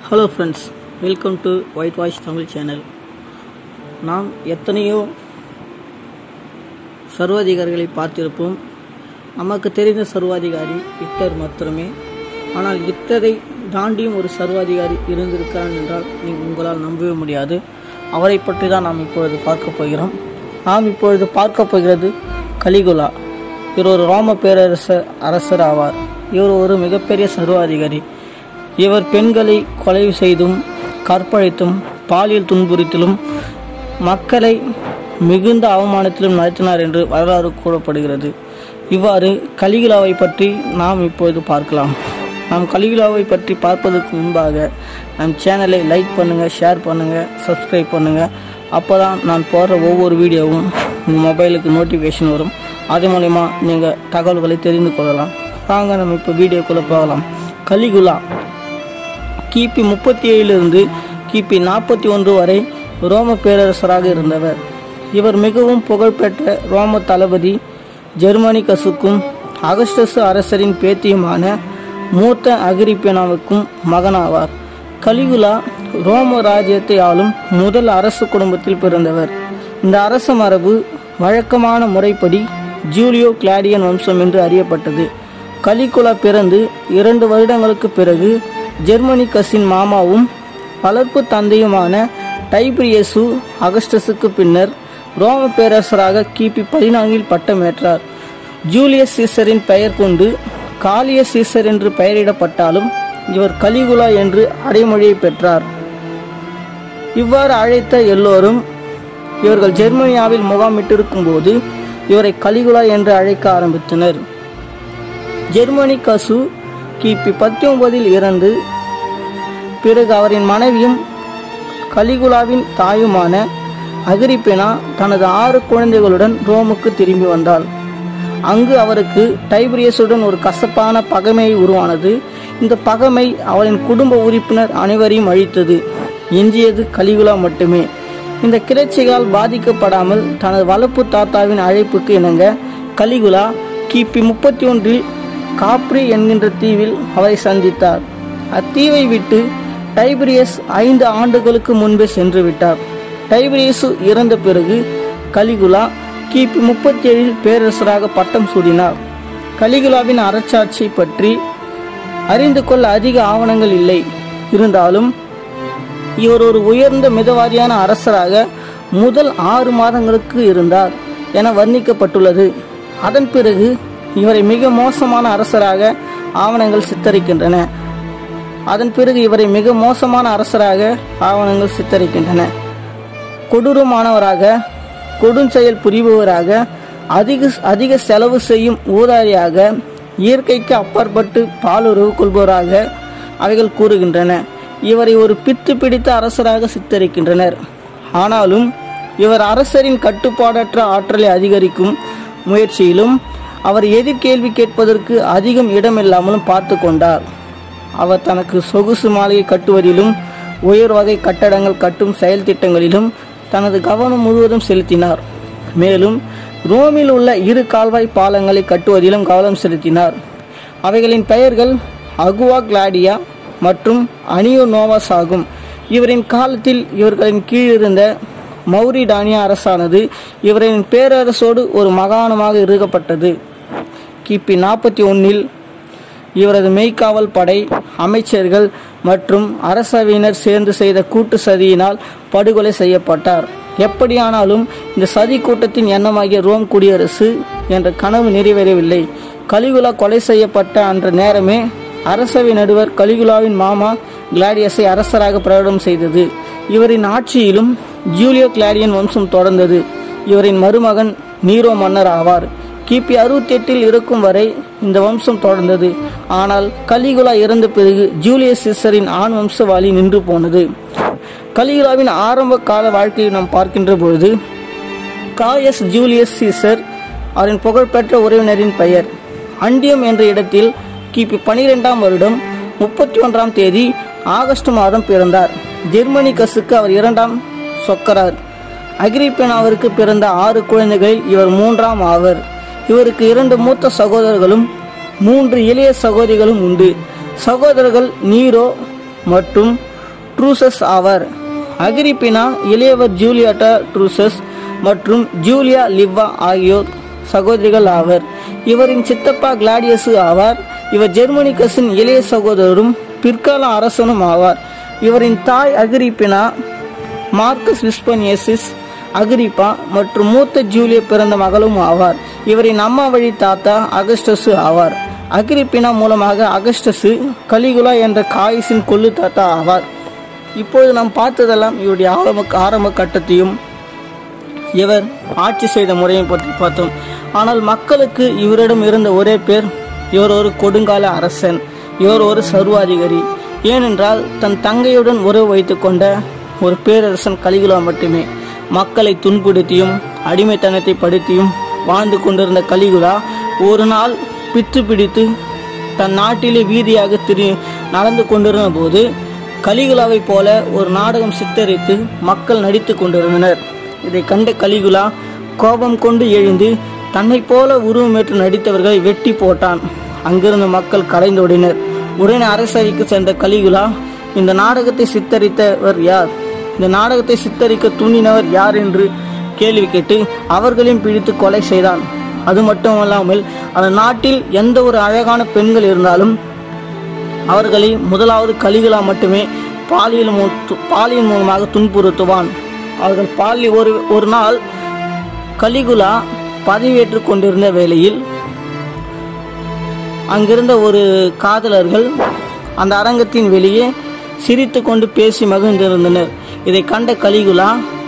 hello friends welcome to white voice Tamil channel நாம் எத்தனையோ சர்வாதிகாரிகளை பார்த்திருப்போம் நமக்கு தெரிந்த சர்வாதிகாரி ஹிட்லர் மாத்திரமே ஆனால் ஹிட்லரை தாண்டியும் ஒரு சர்வாதிகாரி இருந்திருக்கிறான் என்றால் நீ உங்களால் நம்பவே முடியாது அவரை பற்றி தான் நாம் இப்பொழுது பார்க்க போகிறோம் நாம் இப்பொழுது பார்க்க போகிறது கலிகுலா இவர் ஒரு ரோம பேரரசர் அரசர் ஆவார் இவர் ஒரு மிகப்பெரிய சர்வாதிகாரி இவர் பெண்களை கொலை செய்தும் கற்பழித்தும் பாலியல் துன்புறுத்திலும் மக்களை மிகுந்த அவமானத்திலும் நடத்தினார் என்று வரலாறு கூறப்படுகிறது இவ்வாறு கலிகுலாவை பற்றி நாம் இப்பொழுது பார்க்கலாம் நாம் கலிகுலாவை பற்றி பார்ப்பதற்கு முன்பாக நம் சேனலை லைக் பண்ணுங்கள் ஷேர் பண்ணுங்கள் சப்ஸ்கிரைப் பண்ணுங்கள் அப்போ தான் நான் போடுற ஒவ்வொரு வீடியோவும் உங்கள் மொபைலுக்கு நோட்டிஃபிகேஷன் வரும் அது மூலயமா நீங்கள் தகவல்களை தெரிந்து கொள்ளலாம் வாங்க நம்ம இப்போ வீடியோக்குள்ளே போகலாம் கலிகுலா கிபி முப்பத்தி ஏழிலிருந்து கிபி நாற்பத்தி ஒன்று வரை ரோம பேரரசராக இருந்தவர் இவர் மிகவும் புகழ்பெற்ற ரோம தளபதி ஜெர்மனிகஸுக்கும் அகஸ்டசு அரசரின் பேத்தியுமான மூத்த அகிரிப்பனாவுக்கும் மகனாவார் கலிகுலா ரோம ராஜ்யத்தை ஆளும் முதல் அரசு குடும்பத்தில் பிறந்தவர் இந்த அரச மரபு வழக்கமான முறைப்படி ஜூலியோ கிளாடியன் வம்சம் என்று அறியப்பட்டது கலிகுலா பிறந்து இரண்டு வருடங்களுக்கு பிறகு ஜெர்மனிகஸின் மாமாவும் வளர்ப்பு தந்தையுமான டைபிரியசு அகஸ்டஸுக்கு பின்னர் ரோம பேரரசராக கிபி பதினான்கில் பட்டமேற்றார் ஜூலியஸ் சீசரின் பெயர் கொண்டு காலிய சீசர் என்று பெயரிடப்பட்டாலும் இவர் கலிகுலா என்று அடைமொழியை பெற்றார் இவ்வாறு அழைத்த எல்லோரும் இவர்கள் ஜெர்மனியாவில் முகாமிட்டிருக்கும் போது இவரை கலிகுலா என்று அழைக்க ஆரம்பித்தனர் ஜெர்மனி கசு கிபி பத்தொன்பதில் இறந்து பிறகு அவரின் மனைவியும் கலிகுலாவின் தாயுமான அகிரிப்பெனா தனது ஆறு குழந்தைகளுடன் ரோமுக்கு திரும்பி வந்தாள் அங்கு அவருக்கு டைபிரியஸுடன் ஒரு கசப்பான பகைமை உருவானது இந்த பகைமை அவளின் குடும்ப உறுப்பினர் அனைவரையும் அழித்தது எஞ்சியது கலிகுலா மட்டுமே இந்த கிளர்ச்சிகளால் பாதிக்கப்படாமல் தனது வளர்ப்பு தாத்தாவின் அழைப்புக்கு இணங்க கலிகுலா கிபி முப்பத்தி ஒன்றில் காப்ரி என்கின்ற தீவில் அவரை சந்தித்தார் அத்தீவை விட்டு டைபிரியஸ் ஐந்து ஆண்டுகளுக்கு முன்பே சென்று விட்டார் டைபிரியசு இறந்த பிறகு கலிகுலா கிபி முப்பத்தி ஏழில் பேரரசராக பட்டம் சூடினார் கலிகுலாவின் அரசாட்சி பற்றி அறிந்து கொள்ள அதிக ஆவணங்கள் இல்லை இருந்தாலும் இவர் ஒரு உயர்ந்த மிதவாதியான அரசராக முதல் ஆறு மாதங்களுக்கு இருந்தார் என வர்ணிக்கப்பட்டுள்ளது அதன் பிறகு இவரை மிக மோசமான அரசராக ஆவணங்கள் சித்தரிக்கின்றன அதன் பிறகு இவரை மிக மோசமான அரசராக ஆவணங்கள் சித்தரிக்கின்றன கொடூரமானவராக கொடுஞ்செயல் புரிபவராக அதிக அதிக செலவு செய்யும் ஊதாரியாக இயற்கைக்கு அப்பாற்பட்டு பாலுறவு கொள்பவராக அவைகள் கூறுகின்றன இவரை ஒரு பித்து பிடித்த அரசராக சித்தரிக்கின்றனர் ஆனாலும் இவர் அரசரின் கட்டுப்பாடற்ற ஆற்றலை அதிகரிக்கும் முயற்சியிலும் அவர் எதிர்கேள்வி கேட்பதற்கு அதிகம் இடமில்லாமலும் பார்த்து கொண்டார் அவர் தனக்கு சொகுசு மாளிகை கட்டுவதிலும் உயர் வகை கட்டடங்கள் கட்டும் செயல் திட்டங்களிலும் தனது கவனம் முழுவதும் செலுத்தினார் மேலும் ரோமில் உள்ள இரு கால்வாய் பாலங்களை கட்டுவதிலும் கவனம் செலுத்தினார் அவைகளின் பெயர்கள் அகுவா கிளாடியா மற்றும் அனியோ நோவாஸ் ஆகும் இவரின் காலத்தில் இவர்களின் கீழிருந்த மௌரிடானியா அரசானது இவரின் பேரரசோடு ஒரு மகாணமாக இருக்கப்பட்டது கிபி நாற்பத்தி ஒன்னில் இவரது மெய்க்காவல் படை அமைச்சர்கள் மற்றும் அரசவையினர் சேர்ந்து செய்த கூட்டு சதியினால் படுகொலை செய்யப்பட்டார் எப்படியானாலும் இந்த சதி கூட்டத்தின் எண்ணமாகிய ரோம் குடியரசு என்ற கனவு நிறைவேறவில்லை கலிகுலா கொலை செய்யப்பட்ட அன்ற நேரமே அரசவை நடுவர் கலிகுலாவின் மாமா கிளாடியஸை அரசராக பிரகடனம் செய்தது இவரின் ஆட்சியிலும் ஜூலியோ கிளாடியன் வம்சம் தொடர்ந்தது இவரின் மருமகன் நீரோ மன்னர் ஆவார் கிபி அறுபத்தி எட்டில் இருக்கும் வரை இந்த வம்சம் தொடர்ந்தது ஆனால் கலிகுலா இறந்த பிறகு ஜூலியஸ் சிசரின் ஆண் வம்சவாளி நின்று போனது கலிகுலாவின் ஆரம்ப கால வாழ்க்கையை நாம் பார்க்கின்ற பொழுது காயஸ் ஜூலியஸ் சீசர் அவரின் புகழ்பெற்ற உறவினரின் பெயர் அண்டியம் என்ற இடத்தில் கிபி பனிரெண்டாம் வருடம் முப்பத்தி ஒன்றாம் தேதி ஆகஸ்ட் மாதம் பிறந்தார் ஜெர்மனி கசுக்கு அவர் இரண்டாம் சொக்கரார் அகிரிப்பென் அவருக்கு பிறந்த ஆறு குழந்தைகளில் இவர் மூன்றாம் ஆவர் இவருக்கு இரண்டு மூத்த சகோதரர்களும் மூன்று இளைய சகோதரிகளும் உண்டு சகோதரர்கள் நீரோ மற்றும் ட்ரூசஸ் ஆவர் அகிரிப்பினா இளையவர் ஜூலியாட்டா ட்ரூசஸ் மற்றும் ஜூலியா லிவ்வா ஆகியோர் சகோதரிகள் ஆவர் இவரின் சித்தப்பா கிளாடியசு ஆவார் இவர் ஜெர்மனிகஸின் இளைய சகோதரரும் பிற்கால அரசனும் ஆவார் இவரின் தாய் அகிரிப்பினா மார்க்கஸ் விஸ்பனியசிஸ் அகிரிப்பா மற்றும் மூத்த ஜூலிய பிறந்த மகளும் ஆவார் இவரின் அம்மா வழி தாத்தா அகஸ்டசு ஆவார் அகிரிப்பினா மூலமாக அகஸ்டசு கலிகுலா என்ற காயிசின் கொள்ளு தாத்தா ஆவார் இப்போது நாம் பார்த்ததெல்லாம் இவருடைய ஆரம்ப ஆரம்ப கட்டத்தையும் இவர் ஆட்சி செய்த முறையை பற்றி பார்த்தோம் ஆனால் மக்களுக்கு இவரிடம் இருந்த ஒரே பேர் இவர் ஒரு கொடுங்கால அரசன் இவர் ஒரு சர்வாதிகாரி ஏனென்றால் தன் தங்கையுடன் உறவு வைத்துக் கொண்ட ஒரு பேரரசன் கலிகுலா மட்டுமே மக்களை துன்புறுத்தியும் அடிமைத்தனத்தை படுத்தியும் வாழ்ந்து கொண்டிருந்த கலிகுலா ஒரு நாள் பித்து பிடித்து தன் நாட்டிலே வீதியாக திரு நடந்து கொண்டிருந்த போது கலிகுலாவைப் போல ஒரு நாடகம் சித்தரித்து மக்கள் நடித்து கொண்டிருந்தனர் இதை கண்ட கலிகுலா கோபம் கொண்டு எழுந்து தன்னைப் போல உருவமேற்று நடித்தவர்களை வெட்டி போட்டான் அங்கிருந்த மக்கள் கலைந்தோடினர் உடனே அரசவைக்கு சென்ற கலிகுலா இந்த நாடகத்தை சித்தரித்தவர் யார் இந்த நாடகத்தை சித்தரிக்க தூண்டினவர் யார் என்று கேள்வி கேட்டு அவர்களையும் பிடித்து கொலை செய்தான் அது மட்டுமல்லாமல் அந்த நாட்டில் எந்த ஒரு அழகான பெண்கள் இருந்தாலும் அவர்களை முதலாவது கலிகுலா மட்டுமே பாலியல் மூ- பாலியல் மூலமாக துன்புறுத்துவான் அவர்கள் பாலி ஒரு ஒரு நாள் கலிகுலா பதவியேற்றுக் கொண்டிருந்த வேளையில் அங்கிருந்த ஒரு காதலர்கள் அந்த அரங்கத்தின் வெளியே சிரித்து கொண்டு பேசி மகிழ்ந்திருந்தனர் இதை கண்ட கலிகுலா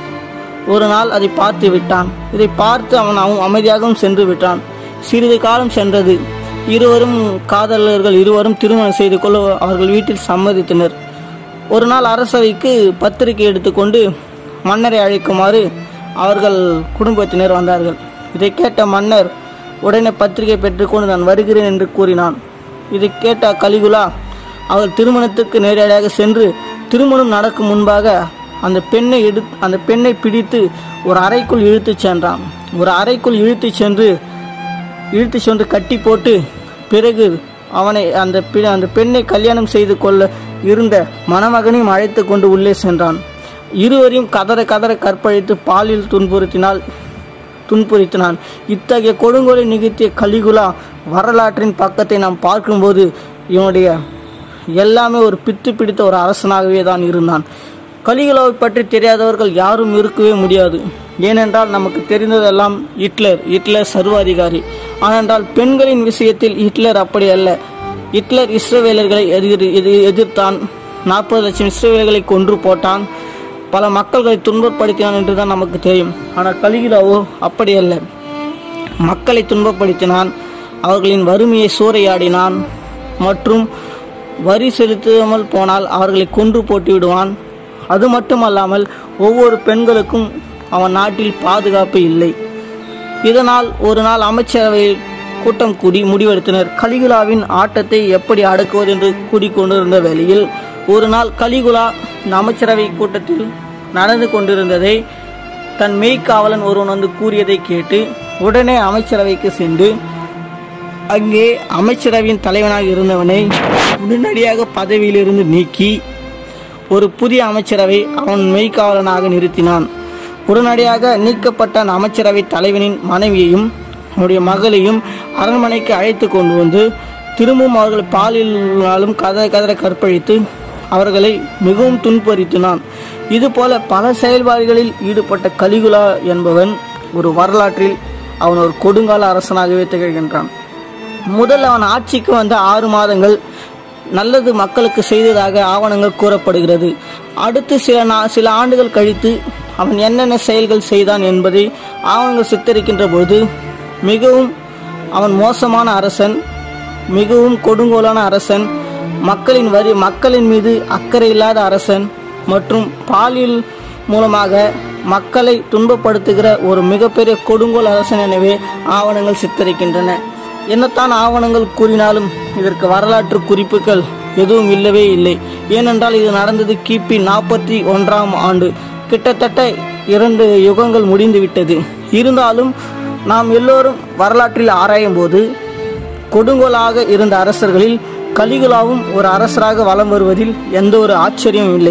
ஒரு நாள் அதை பார்த்து விட்டான் இதை பார்த்து அவன் அவன் அமைதியாகவும் சென்று விட்டான் சிறிது காலம் சென்றது இருவரும் காதலர்கள் இருவரும் திருமணம் செய்து கொள்ள அவர்கள் வீட்டில் சம்மதித்தனர் ஒரு நாள் அரசவைக்கு பத்திரிகை எடுத்துக்கொண்டு மன்னரை அழைக்குமாறு அவர்கள் குடும்பத்தினர் வந்தார்கள் இதை கேட்ட மன்னர் உடனே பத்திரிகை பெற்றுக்கொண்டு நான் வருகிறேன் என்று கூறினான் இதை கேட்ட கலிகுலா அவள் திருமணத்துக்கு நேரடியாக சென்று திருமணம் நடக்கும் முன்பாக அந்த பெண்ணை எடு அந்த பெண்ணை பிடித்து ஒரு அறைக்குள் இழுத்துச் சென்றான் ஒரு அறைக்குள் இழுத்துச் சென்று இழுத்து சென்று கட்டி போட்டு பிறகு அவனை அந்த பெ- அந்த பெண்ணை கல்யாணம் செய்து கொள்ள இருந்த மணமகனையும் அழைத்து கொண்டு உள்ளே சென்றான் இருவரையும் கதற கதற கற்பழித்து பாலில் துன்புறுத்தினால் துன்புறுத்தினான் இத்தகைய கொடுங்கோலை நிகழ்த்திய கலிகுலா வரலாற்றின் பக்கத்தை நாம் பார்க்கும்போது இவனுடைய எல்லாமே ஒரு பித்து பிடித்த ஒரு அரசனாகவே தான் இருந்தான் கலிகுலாவை பற்றி தெரியாதவர்கள் யாரும் இருக்கவே முடியாது ஏனென்றால் நமக்கு தெரிந்ததெல்லாம் ஹிட்லர் ஹிட்லர் சர்வாதிகாரி ஆனென்றால் பெண்களின் விஷயத்தில் ஹிட்லர் அப்படி அல்ல ஹிட்லர் இஸ்ரவேலர்களை எதிர் எதிர் எதிர்த்தான் நாற்பது லட்சம் இஸ்ரவேலர்களை கொன்று போட்டான் பல மக்கள்களை துன்பப்படுத்தினான் என்று தான் நமக்கு தெரியும் ஆனால் கலிகுலாவோ அப்படி அல்ல மக்களை துன்பப்படுத்தினான் அவர்களின் வறுமையை சூறையாடினான் மற்றும் வரி செலுத்தாமல் போனால் அவர்களை கொன்று போட்டு விடுவான் அது மட்டுமல்லாமல் ஒவ்வொரு பெண்களுக்கும் அவன் நாட்டில் பாதுகாப்பு இல்லை இதனால் ஒரு நாள் அமைச்சரவையில் கூட்டம் கூடி முடிவெடுத்தனர் கலிகுலாவின் ஆட்டத்தை எப்படி அடக்குவது என்று கூடிக்கொண்டிருந்த வேளையில் ஒரு நாள் கலிகுலா இந்த அமைச்சரவை கூட்டத்தில் நடந்து கொண்டிருந்ததை தன் மெய்க்காவலன் ஒருவன் வந்து கூறியதை கேட்டு உடனே அமைச்சரவைக்கு சென்று அங்கே அமைச்சரவையின் தலைவனாக இருந்தவனை உடனடியாக பதவியிலிருந்து நீக்கி ஒரு புதிய அமைச்சரவை அவன் மெய்க்காவலனாக நிறுத்தினான் உடனடியாக நீக்கப்பட்ட அந்த அமைச்சரவை தலைவனின் மனைவியையும் அவருடைய மகளையும் அரண்மனைக்கு அழைத்து கொண்டு வந்து திரும்பவும் அவர்கள் பாலியலாலும் கதற கதற கற்பழித்து அவர்களை மிகவும் துன்புறுத்தினான் இதுபோல பல செயல்பாடுகளில் ஈடுபட்ட கலிகுலா என்பவன் ஒரு வரலாற்றில் அவன் ஒரு கொடுங்கால அரசனாகவே திகழ்கின்றான் முதல் அவன் ஆட்சிக்கு வந்த ஆறு மாதங்கள் நல்லது மக்களுக்கு செய்ததாக ஆவணங்கள் கூறப்படுகிறது அடுத்து சில நா சில ஆண்டுகள் கழித்து அவன் என்னென்ன செயல்கள் செய்தான் என்பதை ஆவணங்கள் சித்தரிக்கின்ற பொழுது மிகவும் அவன் மோசமான அரசன் மிகவும் கொடுங்கோலான அரசன் மக்களின் வரி மக்களின் மீது அக்கறை இல்லாத அரசன் மற்றும் பாலியல் மூலமாக மக்களை துன்பப்படுத்துகிற ஒரு மிகப்பெரிய கொடுங்கோல் அரசன் எனவே ஆவணங்கள் சித்தரிக்கின்றன என்னத்தான் ஆவணங்கள் கூறினாலும் இதற்கு வரலாற்று குறிப்புகள் எதுவும் இல்லவே இல்லை ஏனென்றால் இது நடந்தது கிபி நாற்பத்தி ஒன்றாம் ஆண்டு கிட்டத்தட்ட இரண்டு யுகங்கள் முடிந்துவிட்டது இருந்தாலும் நாம் எல்லோரும் வரலாற்றில் ஆராயும் போது கொடுங்கோலாக இருந்த அரசர்களில் கலிகுலாவும் ஒரு அரசராக வலம் வருவதில் எந்த ஒரு ஆச்சரியமும் இல்லை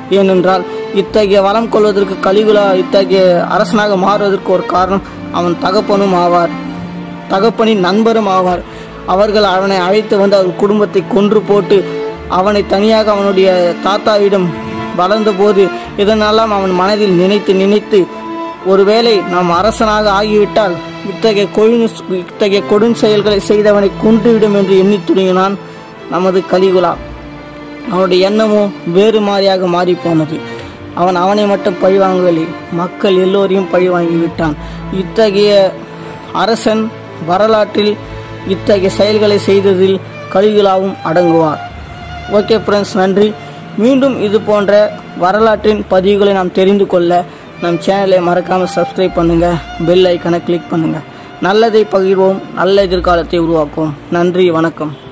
ஏனென்றால் இத்தகைய வளம் கொள்வதற்கு கலிகுலா இத்தகைய அரசனாக மாறுவதற்கு ஒரு காரணம் அவன் தகப்பனும் ஆவார் தகப்பனின் நண்பரும் ஆவார் அவர்கள் அவனை அழைத்து வந்து அவர் குடும்பத்தை கொன்று போட்டு அவனை தனியாக அவனுடைய தாத்தாவிடம் வளர்ந்தபோது இதனெல்லாம் அவன் மனதில் நினைத்து நினைத்து ஒருவேளை நாம் அரசனாக ஆகிவிட்டால் இத்தகைய கொழுநு இத்தகைய கொடும் செயல்களை செய்தவனை கொன்றுவிடும் என்று எண்ணி துணியினான் நமது கலிகுலா அவனுடைய எண்ணமோ வேறு மாதிரியாக மாறிப்போனது அவன் அவனை மட்டும் பழிவாங்கவில்லை மக்கள் எல்லோரையும் பழிவாங்கி விட்டான் இத்தகைய அரசன் வரலாற்றில் இத்தகைய செயல்களை செய்ததில் கலிகுலாவும் அடங்குவார் ஓகே ஃப்ரெண்ட்ஸ் நன்றி மீண்டும் இது போன்ற வரலாற்றின் பதிவுகளை நாம் தெரிந்து கொள்ள நம் சேனலை மறக்காமல் சப்ஸ்கிரைப் பண்ணுங்கள் பெல் ஐக்கனை கிளிக் பண்ணுங்கள் நல்லதை பகிர்வோம் நல்ல எதிர்காலத்தை உருவாக்குவோம் நன்றி வணக்கம்